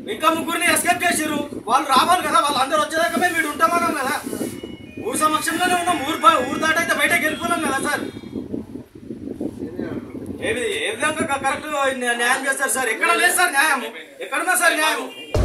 ఇంకా ముగ్గురిని ఎస్కేప్ చేసిర్రు వాళ్ళు రావాలి కదా వాళ్ళు అందరూ వచ్చేదాకా మేము వీడు ఉంటామన్నాం కదా ఊరు సమక్షంలోనే ఉన్నాం ఊరు బ- ఊరు దాట అయితే బయటకు వెళ్ళిపోలేం కదా సార్ ఏ వి- ఏ విధంగా కరెక్ట్ న్యాయం చేస్తారు సార్ ఎక్కడ లేదు సార్ న్యాయం ఎక్కడున్నా సార్ న్యాయం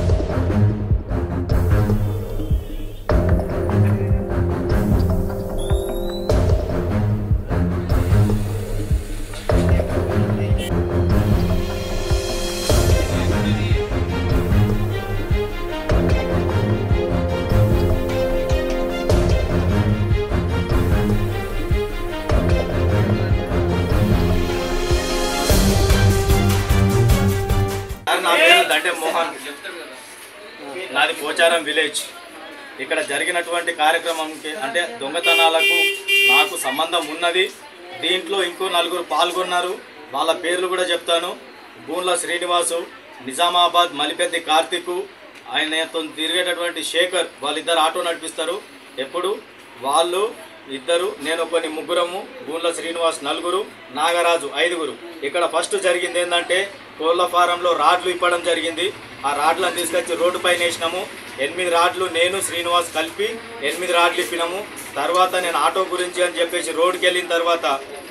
సార్, నా పేరు దండే మోహన్ నాది పోచారం విలేజ్ ఇక్కడ జరిగినటువంటి కార్యక్రమంకి అంటే దొంగతనాలకు నాకు సంబంధం ఉన్నది దీంట్లో ఇంకో నలుగురు పాల్గొన్నారు వాళ్ళ పేర్లు కూడా చెప్తాను గూన్ల శ్రీనివాసు నిజామాబాద్ మలిపెద్ది కార్తిక్ ఆయనతో తిరిగేటటువంటి శేఖర్ వాళ్ళిద్దరు ఆటో నడిపిస్తారు ఎప్పుడు వాళ్ళు ఇద్దరు నేను కొన్ని ముగ్గురము గూన్ల శ్రీనివాస్ నలుగురు నాగరాజు ఐదుగురు ఇక్కడ ఫస్ట్ జరిగింది ఏంటంటే కోళ్ళ ఫారంలో రాడ్లు ఇప్పడం జరిగింది ఆ రాడ్లను తీసుకొచ్చి రోడ్డు పైన వేసినాము ఎనిమిది రాడ్లు నేను శ్రీనివాస్ కలిపి ఎనిమిది రాడ్లు ఇప్పినాము తర్వాత నేను ఆటో గురించి అని చెప్పేసి రోడ్డుకి వెళ్ళిన తర్వాత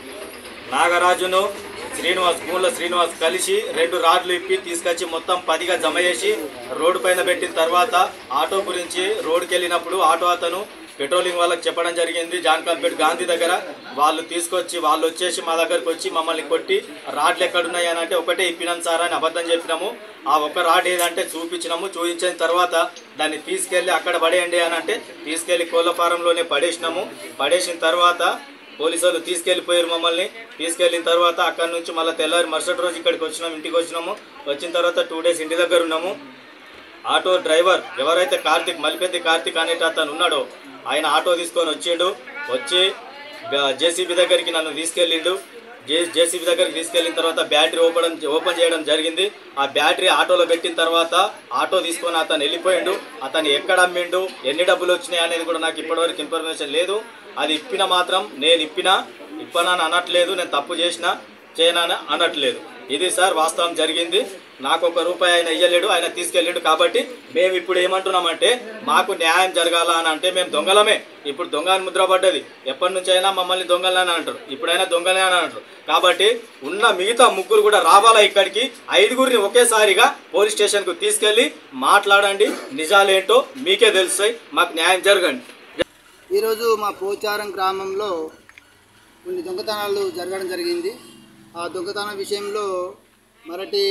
నాగరాజును శ్రీనివాస్ గూళ్ళ శ్రీనివాస్ కలిసి రెండు రాడ్లు ఇప్పి తీసుకొచ్చి మొత్తం పదిగా జమ చేసి రోడ్డు పైన పెట్టిన తర్వాత ఆటో గురించి రోడ్డుకి వెళ్ళినప్పుడు ఆటో అతను పెట్రోలింగ్ వాళ్ళకి చెప్పడం జరిగింది జాన్కాల్పేట్ గాంధీ దగ్గర వాళ్ళు తీసుకొచ్చి వాళ్ళు వచ్చేసి మా దగ్గరకు వచ్చి మమ్మల్ని కొట్టి రాడ్లు ఎక్కడున్నాయి అని అంటే ఒకటే ఇప్పినాం సార్ అని అబద్ధం చెప్పినాము ఆ ఒక్క రాడ్ ఏదంటే చూపించినాము చూపించిన తర్వాత దాన్ని తీసుకెళ్ళి అక్కడ పడేయండి అని అంటే తీసుకెళ్ళి కోళ్ళ ఫారంలోనే పడేసినాము పడేసిన తర్వాత పోలీసు వాళ్ళు తీసుకెళ్ళిపోయారు మమ్మల్ని తీసుకెళ్ళిన తర్వాత అక్కడ నుంచి మళ్ళీ తెల్లారి మరుసటి రోజు ఇక్కడికి వచ్చినాము ఇంటికి వచ్చినాము వచ్చిన తర్వాత టూ డేస్ ఇంటి దగ్గర ఉన్నాము ఆటో డ్రైవర్ ఎవరైతే కార్తిక్ మలిపెద్ది కార్తిక్ అనేట అతను ఉన్నాడో ఆయన ఆటో తీసుకొని వచ్చిండు వచ్చి జేసీబీ దగ్గరికి నన్ను తీసుకెళ్ళిండు జే జేసీబీ దగ్గరికి తీసుకెళ్ళిన తర్వాత బ్యాటరీ ఓపెన్ ఓపెన్ చేయడం జరిగింది ఆ బ్యాటరీ ఆటోలో పెట్టిన తర్వాత ఆటో తీసుకొని అతను వెళ్ళిపోయిండు అతను ఎక్కడ అమ్మిండు ఎన్ని డబ్బులు వచ్చినాయి అనేది కూడా నాకు ఇప్పటివరకు ఇన్ఫర్మేషన్ లేదు అది ఇప్పిన మాత్రం నేను ఇప్పిన ఇప్పనని అనట్లేదు నేను తప్పు చేసిన చేయనని అనట్లేదు ఇది సార్ వాస్తవం జరిగింది నాకు ఒక రూపాయి ఆయన ఇయ్యలేడు ఆయన తీసుకెళ్ళాడు కాబట్టి మేము ఇప్పుడు ఏమంటున్నామంటే మాకు న్యాయం జరగాల అని అంటే మేము దొంగలమే ఇప్పుడు దొంగ అని ముద్ర పడ్డది ఎప్పటి నుంచి అయినా మమ్మల్ని దొంగలని అంటారు ఇప్పుడైనా దొంగలే అని అంటారు కాబట్టి ఉన్న మిగతా ముగ్గురు కూడా రావాలా ఇక్కడికి ఐదుగురిని ఒకేసారిగా పోలీస్ స్టేషన్కు తీసుకెళ్ళి మాట్లాడండి నిజాలేంటో మీకే తెలుస్తాయి మాకు న్యాయం జరగండి ఈరోజు మా పోచారం గ్రామంలో కొన్ని దొంగతనాలు జరగడం జరిగింది ఆ దొంగతనం విషయంలో మరటి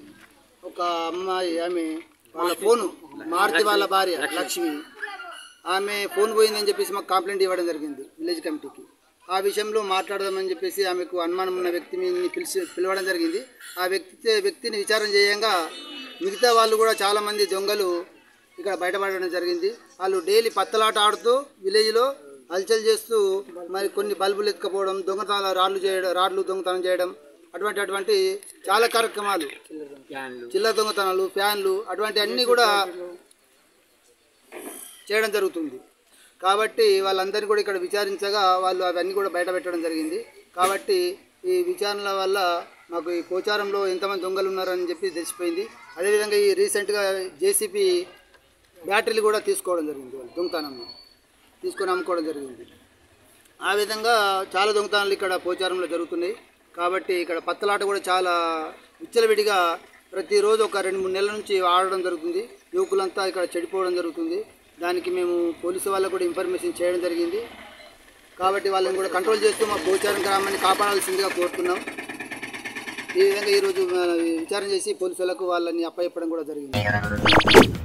ఒక అమ్మాయి ఆమె వాళ్ళ ఫోను మారుతి వాళ్ళ భార్య లక్ష్మి ఆమె ఫోన్ పోయిందని చెప్పేసి మాకు కంప్లైంట్ ఇవ్వడం జరిగింది విలేజ్ కమిటీకి ఆ విషయంలో మాట్లాడదామని చెప్పేసి ఆమెకు అనుమానం ఉన్న వ్యక్తిని పిలిచి పిలవడం జరిగింది ఆ వ్యక్తి వ్యక్తిని విచారణ చేయంగా మిగతా వాళ్ళు కూడా చాలామంది దొంగలు ఇక్కడ బయటపడడం జరిగింది వాళ్ళు డైలీ పత్తలాట ఆడుతూ విలేజ్లో హల్చల్ చేస్తూ మరి కొన్ని బల్బులు ఎత్తుకపోవడం దొంగతనాల రాళ్ళు చేయడం రాడ్లు దొంగతనం చేయడం అటువంటి అటువంటి చాలా కార్యక్రమాలు చిల్లర దొంగతనాలు ఫ్యాన్లు అటువంటి అన్నీ కూడా చేయడం జరుగుతుంది కాబట్టి వాళ్ళందరినీ కూడా ఇక్కడ విచారించగా వాళ్ళు అవన్నీ కూడా బయట పెట్టడం జరిగింది కాబట్టి ఈ విచారణల వల్ల మాకు ఈ పోచారంలో ఎంతమంది దొంగలు ఉన్నారని చెప్పి తెలిసిపోయింది అదేవిధంగా ఈ రీసెంట్గా జేసీపీ బ్యాటరీలు కూడా తీసుకోవడం జరిగింది వాళ్ళు దొంగతనంలో తీసుకొని అమ్ముకోవడం జరిగింది ఆ విధంగా చాలా దొంగతనాలు ఇక్కడ పోచారంలో జరుగుతున్నాయి కాబట్టి ఇక్కడ పత్తలాట కూడా చాలా విచ్చలవిడిగా ప్రతిరోజు ఒక రెండు మూడు నెలల నుంచి ఆడడం జరుగుతుంది యువకులంతా ఇక్కడ చెడిపోవడం జరుగుతుంది దానికి మేము పోలీసు వాళ్ళకు కూడా ఇన్ఫర్మేషన్ చేయడం జరిగింది కాబట్టి వాళ్ళని కూడా కంట్రోల్ చేస్తూ మా పోచారం గ్రామాన్ని కాపాడాల్సిందిగా కోరుతున్నాం ఈ విధంగా ఈరోజు ఆ, విచారణ చేసి పోలీసులకు వాళ్ళని అప్పచెప్పడం కూడా జరిగింది